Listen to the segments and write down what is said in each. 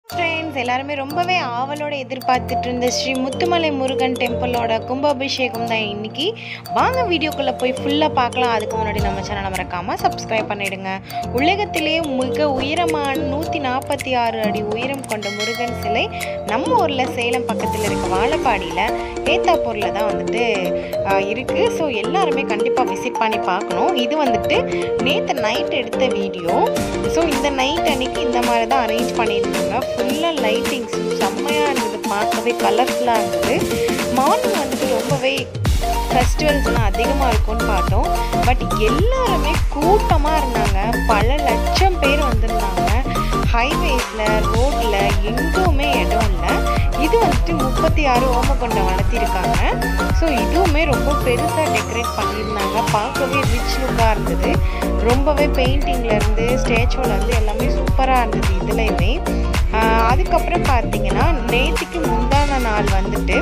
Friends எல்லாருமே ரொம்பவே ஆவலோட எதிர்பார்த்துட்டு இருந்த ஸ்ரீ முத்துமலை முருகன் டெம்பிளோட கும்பாபிஷேகம் தான் இன்னைக்கு வாங்க வீடியோக்குள்ளே போய் ஃபுல்லாக பார்க்கலாம் அதுக்கு முன்னாடி நம்ம சேனலை மறக்காமல் சப்ஸ்கிரைப் பண்ணிடுங்க உலகத்திலே மிக உயரமான நூற்றி நாற்பத்தி ஆறு அடி உயரம் கொண்ட முருகன் சிலை நம்ம ஊரில் சேலம் பக்கத்தில் இருக்க வாழப்பாடியில் ஏத்தாப்பூரில் தான் வந்துட்டு ஆஹ், இருக்குது ஸோ எல்லாருமே கண்டிப்பாக விசிட் பண்ணி பார்க்கணும் இது வந்துட்டு நேற்று நைட் எடுத்த வீடியோ ஸோ இந்த நைட் அன்னைக்கு இந்த மாதிரி தான் அரேஞ்ச் பண்ணியிருந்தாங்க ஃபுல்லாக லைட்டிங்ஸ் செம்மையாக இருந்தது பார்க்கவே கலர்ஃபுல்லாக இருந்தது மார்னிங் வந்துட்டு ரொம்பவே ஃபெஸ்டிவல்ஸ்லாம் அதிகமாக இருக்கும்னு பார்த்தோம் பட் எல்லாருமே கூட்டமாக இருந்தாங்க பல லட்சம் பேர் வந்திருந்தாங்க ஹைவேஸில் ரோட்டில் எங்குமே இடம் இல்லை இது வந்துட்டு முப்பத்தி ஆறு ஓமக்கொண்டம் வளர்த்திருக்காங்க ஸோ இதுவுமே ரொம்ப பெருசாக டெக்கரேட் பண்ணியிருந்தாங்க பார்க்கவே ரிச் லுக்காக இருந்தது ரொம்பவே பெயிண்டிங்லேருந்து ஸ்டேச்சுலேருந்து எல்லாமே சூப்பராக இருந்தது இதுலையுமே ஆஹ் அதுக்கப்புறம் பார்த்தீங்கன்னா நேற்றுக்கு முந்தான நாள் வந்துட்டு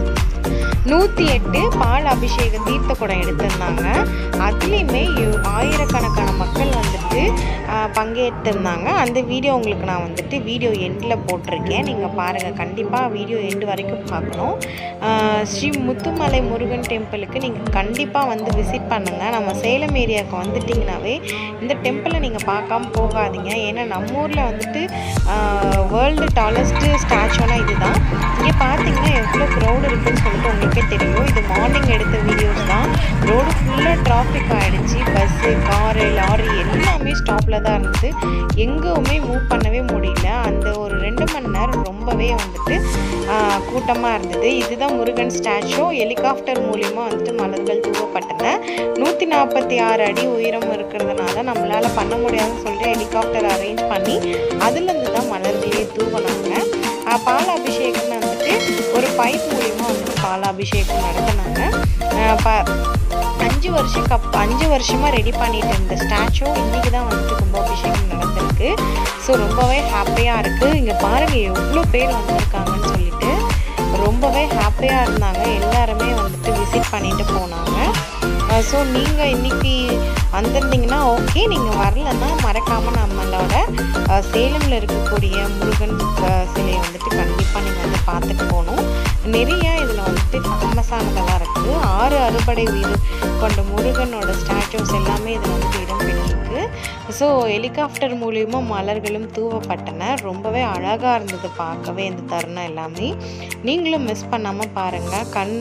நூற்றி எட்டு பால் அபிஷேக தீர்த்த குடம் எடுத்திருந்தாங்க அதுலேயுமே யு- ஆயிரக்கணக்கான மக்கள் வந்துட்டு ஆஹ், பங்கேற்றிருந்தாங்க அந்த வீடியோ உங்களுக்கு நான் வந்துட்டு வீடியோ எண்டில் போட்டிருக்கேன் நீங்கள் பாருங்கள் கண்டிப்பாக வீடியோ எண்டு வரைக்கும் பார்க்கணும் ஆஹ், ஸ்ரீ முத்துமலை முருகன் டெம்பிளுக்கு நீங்கள் கண்டிப்பாக வந்து விசிட் பண்ணுங்கள் நம்ம சேலம் ஏரியாவுக்கு வந்துட்டிங்கனாவே இந்த டெம்பிளை நீங்கள் பார்க்காம போகாதீங்க ஏன்னா நம்ம ஊரில் வந்துட்டு வேர்ல்டு டாலஸ்ட்டு ஸ்டாச்சுனா இதுதான் இங்கே பார்த்தீங்கன்னா எவ்வளோ க்ரௌட் இருக்குன்னு சொல்லிட்டு உங்களுக்கே தெரியும் இது மார்னிங் எடுத்த வீடியோஸ் தான் ரோடு ஃபுல்லாக டிராஃபிக் ஆகிடுச்சு பஸ்ஸு காரு லாரி எல்லாமே ஸ்டாப்பில் தான் இருந்தது எங்கேயுமே மூவ் பண்ணவே முடியல அந்த ஒரு ரெண்டு மணி நேரம் ரொம்பவே வந்துட்டு கூட்டமாக இருந்தது இதுதான் முருகன் ஸ்டாச்சு ஹெலிகாப்டர் மூலியமாக வந்துட்டு மலர்கள் தூவப்பட்டன நூற்றி நாற்பத்தி ஆறு அடி உயரம் இருக்கிறதுனால நம்மளால் பண்ண முடியாதுன்னு சொல்லிட்டு ஹெலிகாப்டர் அரேஞ்ச் பண்ணி அதுலேருந்து தான் மலர்களே தூவினாங்க ஆஹ் பால் அபிஷேகம் வந்துட்டு ஒரு பைப் மூலியமாக வந்துட்டு பால் அபிஷேகம் நடத்தினாங்க ஆஹ் ப அஞ்சு வருஷம் கப் அஞ்சு வருஷமாக ரெடி பண்ணிட்டு இருந்த ஸ்டாச்சு இன்றைக்கி தான் வந்துட்டு கும்பாபிஷேகம் நடந்திருக்கு ஸோ ரொம்பவே ஹாப்பியாக இருக்குது இங்கே பாருங்கள் எவ்வளோ பேர் வந்திருக்காங்கன்னு சொல்லிட்டு ரொம்பவே ஹாப்பியாக இருந்தாங்க எல்லாருமே வந்துட்டு விசிட் பண்ணிட்டு போனாங்க ஸோ நீங்கள் இன்னைக்கு வந்திருந்தீங்கன்னா ஓகே நீங்கள் வரலன்னா மறக்காமல் நம்மளோட அஹ், சேலமில் இருக்கக்கூடிய முருகன் அஹ், சிலையை வந்துட்டு கண்டிப்பாக நீங்கள் வந்து பார்த்துட்டு போகணும் நிறைய இதில் வந்துட்டு ஃபேமஸானதெல்லாம் இருக்குது ஆறு அறுபடை வீடு கொண்ட முருகனோட ஸ்டாச்சுஸ் எல்லாமே இதில் வந்துட்டு இடம் பெற்றிருக்கு ஸோ ஹெலிகாப்டர் மூலியமா மலர்களும் தூவப்பட்டன ரொம்பவே அழகாக இருந்தது பார்க்கவே இந்த தருணம் எல்லாமே நீங்களும் மிஸ் பண்ணாமல் பாருங்கள் கண்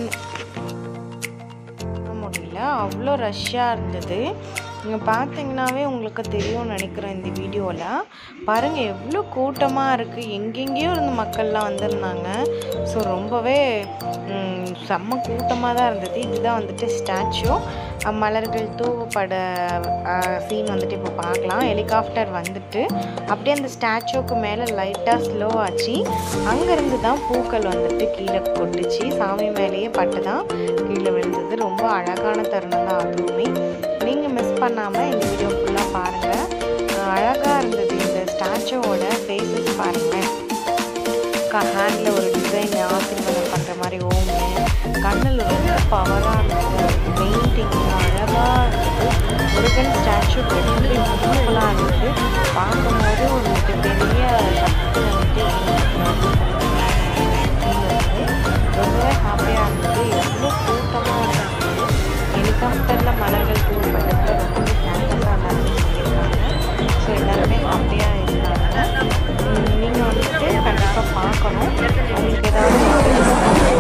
பண்ண முடியல அவ்வளோ ரஷ்ஷாக இருந்தது நீங்கள் பார்த்தீங்கன்னாவே உங்களுக்கு தெரியும்னு நினைக்கிறேன் இந்த வீடியோவில் பாருங்கள் எவ்வளோ கூட்டமாக இருக்குது எங்கெங்கேயோ இருந்து மக்கள்லாம் வந்திருந்தாங்க ஸோ ரொம்பவே ம், செம்ம கூட்டமாக தான் இருந்தது இதுதான் வந்துட்டு ஸ்டாச்சு மலர்கள் தூவப்பட சீன் வந்துட்டு இப்போ பார்க்கலாம் ஹெலிகாப்டர் வந்துட்டு அப்படியே அந்த ஸ்டாச்சுக்கு மேலே லைட்டாக ஸ்லோ ஆச்சு அங்கேருந்து தான் பூக்கள் வந்துட்டு கீழே கொட்டுச்சு சாமி மேலேயே பட்டு தான் கீழே விழுந்தது ரொம்ப அழகான தருணம் தான் அதுவுமே நீங்கள் மிஸ் பண்ணாமல் இந்த வீடியோ ஃபுல்லாக பாருங்கள் அழகாக இருந்தது இந்த ஸ்டாச்சுவோட ஃபேஸஸ் பாருங்கள் ஹேண்டில் ஒரு டிசைன் ஆசீர்வாதம் பண்ணுற மாதிரி ஓமு கண்ணில் ரொம்ப பவராக இருந்தது பெயிண்டிங் அழகாக இருந்தது முருகன் ஸ்டாச்சு ரொம்ப பியூட்டிஃபுல்லாக இருந்தது பார்க்கும்போது ஒரு மிகப்பெரிய சக்தி வந்துட்டு இருந்தது ரொம்பவே ஹாப்பியாக இருந்தது எவ்வளோ கூட்டமாக இருந்தது ஹெலிகாப்டரில் மலர்கள் தூவப்பட்டது ரொம்பவே ஃபேமஸாக எல்லாருமே சொல்லியிருக்காங்க ஸோ எல்லாருமே ஹாப்பியாக இருந்தாங்க நீங்கள் வந்துட்டு கண்டிப்பாக பார்க்கணும் உங்களுக்கு ஏதாவது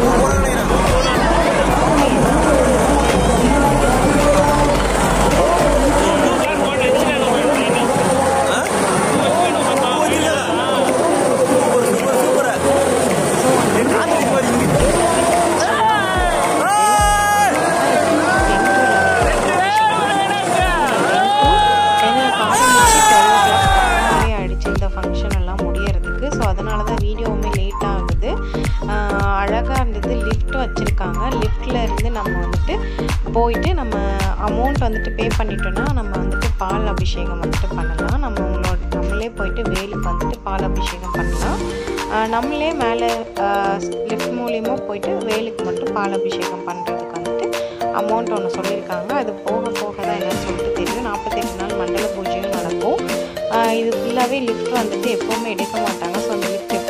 ஆயிடுச்சு இந்த ஃபங்க்ஷன் எல்லாம் முடியறதுக்கு ஸோ அதனால தான் வீடியோவுமே லேட் ஆகுது அழகாக இருந்தது லிஃப்ட் வச்சுருக்காங்க லிஃப்டில் இருந்து நம்ம வந்துட்டு போயிட்டு நம்ம அமௌண்ட் வந்துட்டு பே பண்ணிட்டோன்னா நம்ம வந்துட்டு பால் அபிஷேகம் வந்துட்டு பண்ணலாம் நம்ம உங்களோட நம்மளே போயிட்டு வேலுக்கு வந்துட்டு பால் அபிஷேகம் பண்ணலாம் ஆஹ் நம்மளே மேலே லிஃப்ட் மூலியமாக போயிட்டு வேலுக்கு மட்டும் பால் அபிஷேகம் பண்ணுறதுக்கு வந்துட்டு அமௌண்ட் ஒன்று சொல்லியிருக்காங்க அது போக போக தான் என்னன்னு சொல்லிட்டு தெரியும் நாற்பத்தெட்டு நாள் மண்டல பூஜையும் நடக்கும் ஆஹ் இது ஃபுல்லாகவே லிஃப்ட் வந்துட்டு எப்போவுமே எடுக்க மாட்டாங்க ஸோ அந்த லிஃப்ட்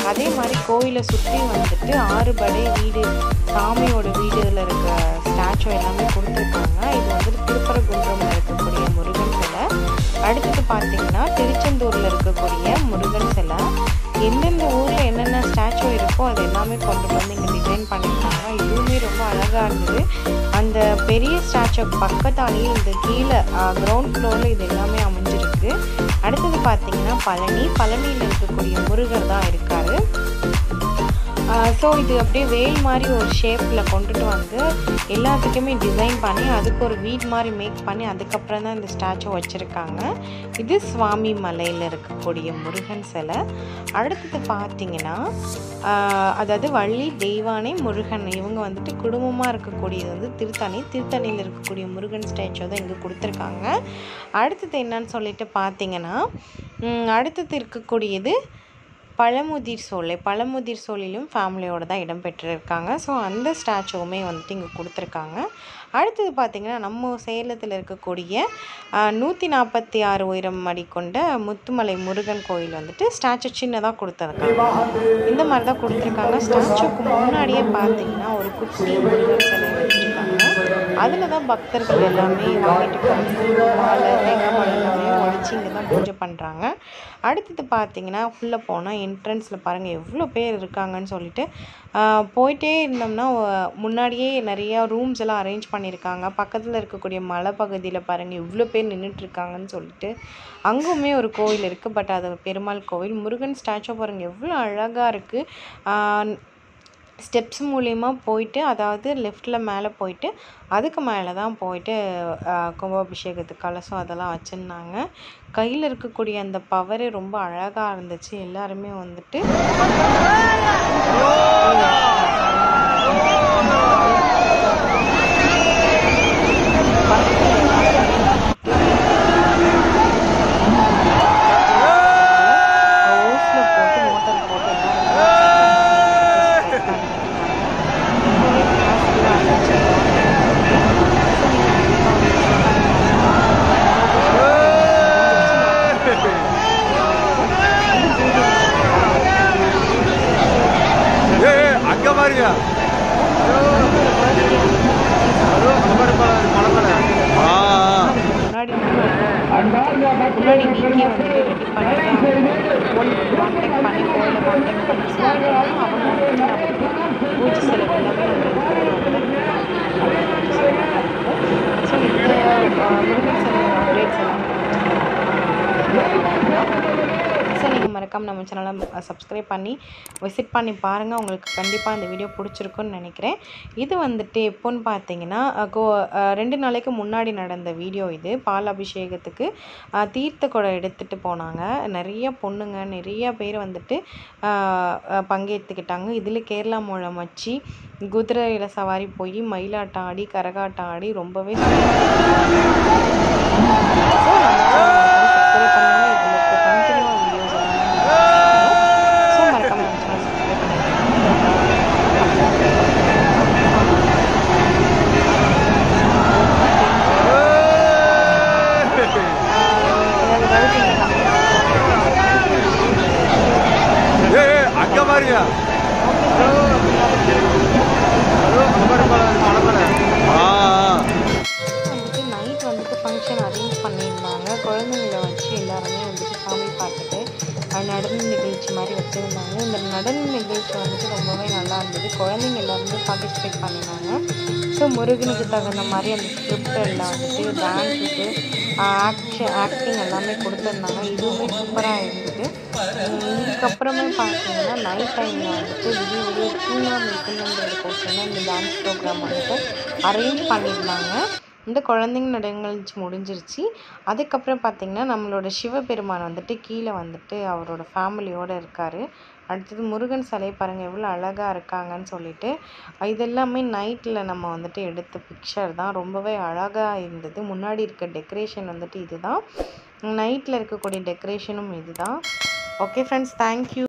அதே மாதிரி கோயிலை சுற்றி வந்துட்டு ஆறு படை வீடு சாமியோட வீடுல இருக்க ஸ்டாச்சு எல்லாமே கொடுத்துருக்காங்க இது வந்துட்டு திருப்பரங்குன்றம்ல இருக்கக்கூடிய முருகன் சிலை அடுத்தது பார்த்தீங்கன்னா திருச்செந்தூரில் இருக்கக்கூடிய முருகன் சிலை எந்தெந்த ஊரில் என்னென்ன ஸ்டாச்சு இருக்கோ அது எல்லாமே கொண்டு வந்து இங்கே டிசைன் பண்ணியிருக்காங்க இதுவுமே ரொம்ப அழகாக இருந்தது அந்த பெரிய ஸ்டாச்சு பக்கத்தாலேயே இந்த கீழே கிரவுண்ட் ஃப்ளோரில் இது எல்லாமே அமைஞ்சிருக்கு அடுத்தது பார்த்தீங்கன்னா பழனி பழனியில் இருக்கக்கூடிய முருகர் தான் இருக்கார் ஸோ இது அப்படியே வேல் மாதிரி ஒரு ஷேப்பில் கொண்டுட்டு வந்து எல்லாத்துக்குமே டிசைன் பண்ணி அதுக்கு ஒரு வீட் மாதிரி மேக் பண்ணி அதுக்கப்புறம் தான் இந்த ஸ்டாச்சு வச்சுருக்காங்க இது சுவாமி மலையில் இருக்கக்கூடிய முருகன் சிலை அடுத்தது பார்த்தீங்கன்னா ஆஹ், அதாவது வள்ளி தெய்வானை முருகன் இவங்க வந்துட்டு குடும்பமாக இருக்கக்கூடியது வந்து திருத்தணி திருத்தணியில் இருக்கக்கூடிய முருகன் ஸ்டாச்சு தான் இங்கே கொடுத்துருக்காங்க அடுத்தது என்னன்னு சொல்லிட்டு பார்த்தீங்கன்னா ம், அடுத்தது இருக்கக்கூடியது பழமுதிர் சோலை பழமுதிர் சோலையிலும் ஃபேமிலியோடு தான் இடம்பெற்றிருக்காங்க ஸோ அந்த ஸ்டாச்சுவுமே வந்துட்டு இங்கே கொடுத்துருக்காங்க அடுத்தது பார்த்திங்கன்னா நம்ம சேலத்தில் இருக்கக்கூடிய நூற்றி நாற்பத்தி ஆறு உயரம் அடி கொண்ட முத்துமலை முருகன் கோயில் வந்துட்டு ஸ்டாச்சு சின்னதாக கொடுத்துருக்காங்க இந்த மாதிரி தான் கொடுத்துருக்காங்க ஸ்டாச்சுக்கு முன்னாடியே பார்த்தீங்கன்னா ஒரு குட்டி முருகன் சிலை வச்சுருக்காங்க அதில் தான் பக்தர்கள் எல்லாமே வாங்கிட்டு போய் மாலை தேங்காய் மாலை எல்லாமே உடச்சி இங்கே தான் பூஜை பண்ணுறாங்க அடுத்தது பார்த்தீங்கன்னா உள்ளே போனால் என்ட்ரன்ஸில் பாருங்கள் எவ்வளோ பேர் இருக்காங்கன்னு சொல்லிட்டு ஆஹ் போயிட்டே இருந்தோம்னா ஒ- முன்னாடியே நிறையா ரூம்ஸ் எல்லாம் அரேஞ்ச் பண்ணியிருக்காங்க பக்கத்தில் இருக்கக்கூடிய மலை பகுதியில் பாருங்கள் இவ்வளோ பேர் நின்றுட்டு இருக்காங்கன்னு சொல்லிட்டு அங்குமே ஒரு கோவில் இருக்குது பட் அது பெருமாள் கோவில் முருகன் ஸ்டாச்சு பாருங்கள் எவ்வளோ அழகாக இருக்குது ஸ்டெப்ஸ் மூலிமா போயிட்டு அதாவது லெஃப்டில் மேலே போயிட்டு அதுக்கு மேலே தான் போயிட்டு ஆஹ் கும்பாபிஷேகத்துக்கு கலசம் அதெல்லாம் வச்சுருந்தாங்க கையில் இருக்கக்கூடிய அந்த பவரே ரொம்ப அழகாக இருந்துச்சு எல்லாருமே வந்துட்டு ஓஸில் போட்டு மோட்டர் போட்டு ஏ அங்க பாருங்க ஆ, ஆ. முன்னாடி முன்னாடி நீக்கே வந்துட்டு ரெடி பண்ணிட்டு கோயிலுக்கு கான்டாக்ட் பண்ணி கோயிலை கான்டாக்ட் பண்ணி சொன்னாங்கன்னா அவங்க வந்துட்டு நமக்கு பூஜை செலவு எல்லாமே ஸோ இந்த அஹ், முருகன் சிலை அப்டேட்ஸ் எல்லாம் ஸோ நீங்கள் மறக்காமல் நம்ம சேனலை சப்ஸ்கிரைப் பண்ணி விசிட் பண்ணி பாருங்கள் உங்களுக்கு கண்டிப்பாக இந்த வீடியோ பிடிச்சிருக்குன்னு நினைக்கிறேன் இது வந்துட்டு எப்போன்னு பார்த்தீங்கன்னா அஹ், கோ அஹ், ரெண்டு நாளைக்கு முன்னாடி நடந்த வீடியோ இது பால் அபிஷேகத்துக்கு அஹ், தீர்த்த குடம் எடுத்துகிட்டு போனாங்க நிறைய பொண்ணுங்க நிறைய பேர் வந்துட்டு அஹ், அஹ், பங்கேற்றுக்கிட்டாங்க இதில் கேரளா மூலம் வச்சு குதிரையில் சவாரி போய் மயிலாட்டம் ஆடி கரகாட்டம் ஆடி ரொம்பவே ஸோ சப்ஸ்கிரைப் பண்ணுங்க இதுல கண்டினியூவாக வீடியோஸ் எல்லாம் ஸோ மறக்காம நம்ம சேனல் சப்ஸ்கிரைப் ஏ ஏ, அங்க பாருங்க ஆ, ஆ. வந்துட்டு நைட் வந்துட்டு ஃபங்க்ஷன் அரேஞ்ச் பண்ணியிருந்தாங்க குழந்தைங்கள வச்சு எல்லாருமே வந்துட்டு சாமி பார்த்துட்டு அஹ், நடன நிகழ்ச்சி மாதிரி வச்சுருந்தாங்க இந்த நடன நிகழ்ச்சி வந்துட்டு ரொம்பவே நல்லா இருந்தது குழந்தைங்க எல்லாருமே பார்ட்டிசிபேட் பண்ணினாங்க ஸோ முருகனுக்கு தகுந்த மாதிரி அந்த ஸ்கிரிப்டில் வந்துட்டு டான்ஸுக்கு ஆக்ஷன் ஆக்டிங் எல்லாமே கொடுத்துருந்தாங்க இதுவுமே சூப்பராக இருந்தது உம், இதுக்கப்புறமே பார்த்தீங்கன்னா நைட் டைமில் வந்துட்டு விடிய விடிய தூங்காமல் இருக்கணுன்றதுக்கோசரம் இந்த டான்ஸ் ப்ரோக்ராம் வந்துட்டு அரேஞ்ச் பண்ணியிருந்தாங்க இந்த குழந்தைங்க நிகழ்ச்சி முடிஞ்சிருச்சு அதுக்கப்புறம் பார்த்திங்கன்னா நம்மளோட சிவபெருமான் வந்துட்டு கீழே வந்துட்டு அவரோட ஃபேமிலியோடு இருக்கார் அடுத்தது முருகன் சிலை பாருங்கள் எவ்வளோ அழகாக இருக்காங்கன்னு சொல்லிட்டு இதெல்லாமே நைட்டில் நம்ம வந்துட்டு எடுத்த பிக்சர் தான் ரொம்பவே அழகாக இருந்தது முன்னாடி இருக்க டெக்கரேஷன் வந்துட்டு இதுதான் நைட்டில் இருக்கக்கூடிய டெக்கரேஷனும் இதுதான் ஓகே ஃப்ரெண்ட்ஸ் தேங்க்யூ